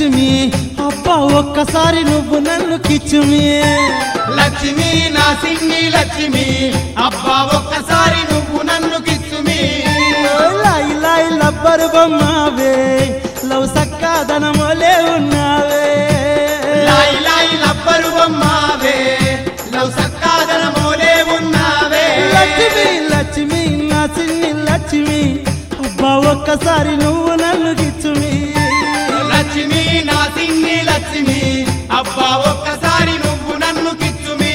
లక్ష్మి అబ్బా ఒక్కసారి నువ్వు నన్ను కిచ్చుమి లక్ష్మి నా సిన్ని లక్ష్మి అబ్బా ఒక్కసారి నువ్వు నన్ను కిచ్చుమి లాయి లాయి లబ్బరు బొమ్మవే లవ్ సక్కాదనమోలే ఉన్నావే లాయి లాయి లబ్బరు బొమ్మావే లవ్ సక్కాదన మోలే ఉన్నావే లక్ష్మి లక్ష్మి నా చిన్ని లక్ష్మి అబ్బా ఒక్కసారి నువ్వు నన్ను గిచ్చుమి లక్ష్మి నా సిన్ని లక్ష్మి అబ్బా ఒక్కసారి నువ్వు నన్ను కిచ్చుమి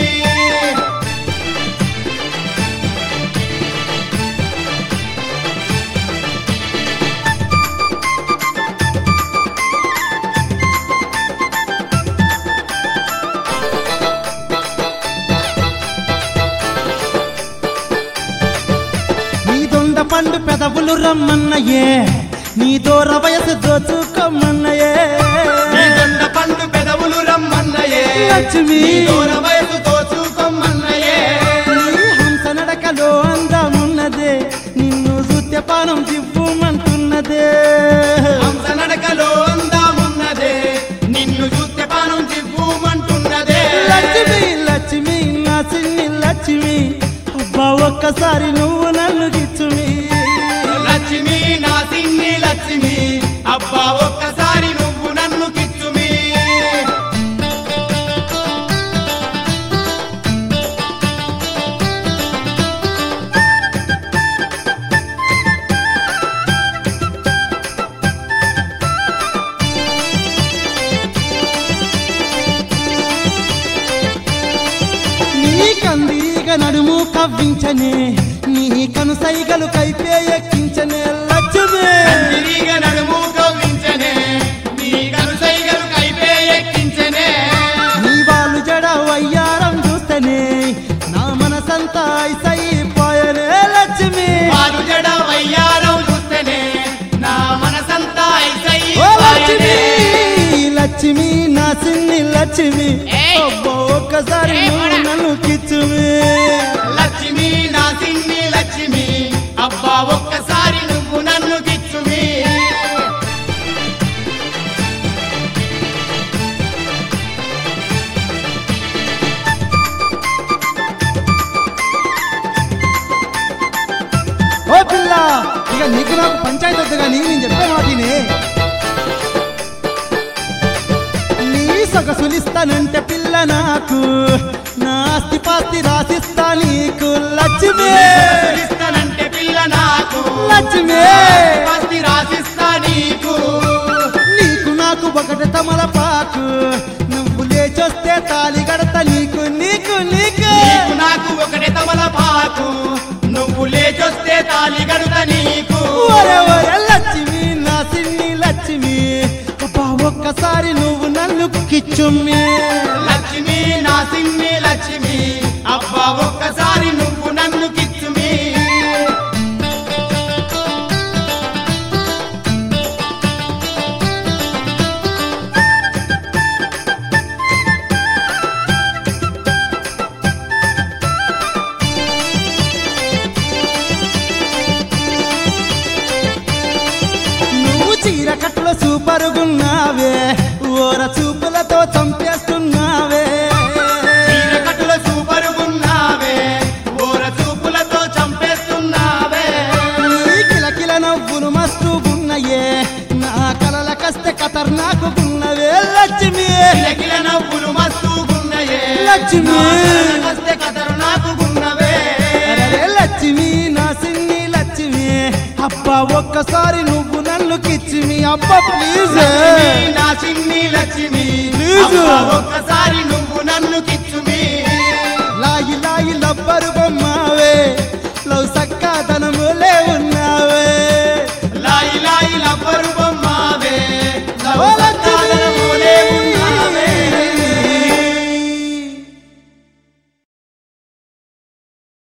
నీ దొండ పండు పెదవులు రమ్మన్నయే నీ దూర వయసు దోచుకోమన్నయే నీ దొండ పండు పెదవులు రమ్మన్నయే లక్ష్మి. నీ దూర వయసు తోచుకోమన్నయే నీ హంస నడకలో అందమున్నదే నిన్ను సుత్యపానం దివ్వుమంటున్నదే హంస నడకలో అందామున్నదే నిన్ను చూస్తే పానం దివ్వుమంటున్నదే లక్ష్మి లక్ష్మి నా చిన్ని లక్ష్మి అబ్బా ఒక్కసారి నువ్వు నన్ను గిచ్చుమి లక్ష్మి నా సిన్ని లక్ష్మి అబ్బా ఒక్కసారి నువ్వు నన్ను కిచ్చుమి నీ కందీగ నడుము కవ్వించనే నీ కను సైగలు కైపే ఎక్కించనే లక్ష్మి తిరిగ నడుము కవ్వించనే నీ కనుసైగలు కైపే ఎక్కించనే నీ వాళ్ళు జడ వయ్యారం చూస్తేనే నా మనసంతా ఐసైపోయనే లక్ష్మి వారు జడ వయ్యారం చూస్తేనే నా మనసంతా ఓ లక్ష్మి ఐసయ్యాయనే లక్ష్మి నా చిన్ని లక్ష్మి ఏయ్! అబ్బా ఒక్కసారి ఏయ్, నువ్వు పోరా. నన్ను కిచ్చుమి లక్ష్మి నా సిన్ని లక్ష్మి అబ్బా ఒక్కసారి నువ్వు నన్ను కిచ్చుమి ఓ పిల్ల ఇక నీకు నాకు పంచాయతీ వద్దు కానీ నేను చెప్పే మాటిని నీ సొగసులిస్తానంటే పిల్ల నాకు నా ఆస్తి పాస్తి రాసిస్తా నీకు లక్ష్మి ఇస్తానంటే పిల్ల నాకు లక్ష్మి పస్తి రాసిస్తా నీకు నీకు నాకు ఒకటి తమలపాకు నువ్వు లేచొస్తే తాలి గడత నీకు నీకు నీకు నీకు నాకు ఒకటి తమల పాకు నువ్వు లేచొస్తే తాలి గడుత నీకు ఒరే ఒరే లక్ష్మి నా సిన్ని లక్ష్మి అబ్బా ఒక్కసారి నువ్వు నన్ను కిచ్చుమ్మి లక్ష్మి నా సిన్ని లక్ష్మి అబ్బా ఒక్కసారి నువ్వు నన్ను కిచ్చుమి నువ్వు చీర కట్టులో సూపరుగున్నావే ఓర చూపులతో చంపేస్తున్నావే చీరకట్టుల సూపరుగున్నావే ఓర చూపులతో చంపేస్తున్నావే నీ కిలకిల నవ్వులు మస్తు ఉన్నయే నా కలల కస్తే ఖతర్నాకు ఉన్నవే లక్ష్మి కిలకిల నవ్వులు మస్తుగున్నయే లక్ష్మి. వస్తే కథలు నాకు గున్నవే అరే లక్ష్మి నా సిన్ని లక్ష్మి అబ్బా ఒక్కసారి నువ్వు నన్ను కిచ్చిమి అబ్బా ప్లీజ్ లక్ష్మి, నా చిన్ని లక్ష్మి Please. అబ్బా ఒక్కసారి నువ్వు నన్ను కిచ్చుమి లాయి లాయి లబ్బరు బొమ్మ